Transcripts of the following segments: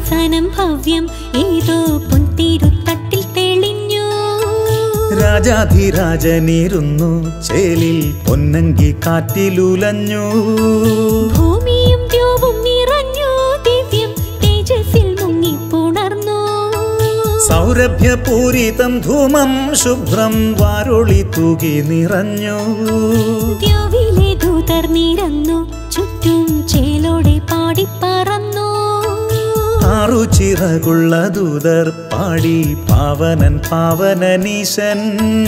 സിംഹാസനം ഭവ്യം ഏതോ പൊൻതിരുത്തട്ടിൽ തെളിഞ്ഞു രാജാധിരാജനിരുന്നു ചേലിൽ പൊന്നങ്കി കാറ്റിലുലഞ്ഞു ഭൂമിയും ദ്യോവും നിറഞ്ഞു ദിവ്യം തേജസ്സിൽ മുങ്ങിപ്പുണർന്നു സൗരഭ്യപൂരിതം ധൂമം ശുഭ്രം വാരൊളി തൂകി നിറഞ്ഞു ദ്യോവിലെ ദൂതർ നിരന്നു ചുറ്റും ചേലോടെ പാടിപ്പറന്നു ആറു ചിറകുള്ള ദൂതർ പാടി പാവനൻ പാവനനീശൻ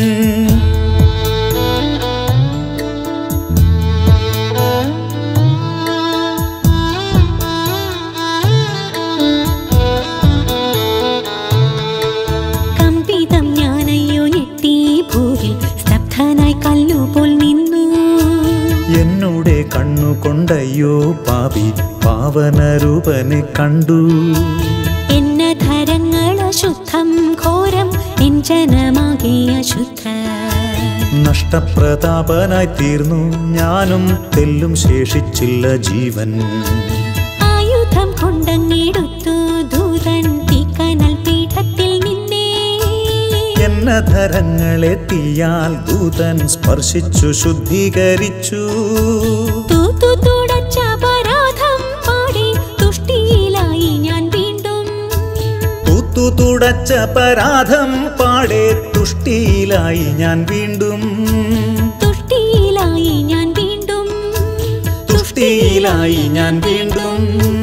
കമ്പിതം ഞാനയ്യോ ഞെട്ടി ഭൂവിൽ സ്തബ്ധനായി കല്ലുപോൽ നിന്നു എന്നുടെ കണ്ണുകൊണ്ടയ്യോ പാപി പാവനരൂപനെ കണ്ടു എന്നധരങ്ങൾ അശുദ്ധം ഘോരം എൻ ജനമാകെ അശുദ്ധ നഷ്ടപ്രതാപനായി തീർന്നു ഞാനും തെല്ലും ശേഷിച്ചില്ല ജീവൻ ആയുധം കൊണ്ടങ്ങിടുത്തു ദൂതൻ തീക്കനൽ പീഠത്തിൽ നിന്നേ എന്നധരങ്ങളെ തീയാൽ ദൂതൻ സ്പർശിച്ചു ശുദ്ധീകരിച്ചു തൂത്തു തുടച്ച അപരാധം പാടി തുഷ്ടിയിലായി ഞാൻ വീണ്ടും തൂത്തു തുടച്ച പരാധം പാടെ തുഷ്ടിയിലായി ഞാൻ വീണ്ടും തുഷ്ടിയിലായി ഞാൻ വീണ്ടും തുഷ്ടിയിലായി ഞാൻ വീണ്ടും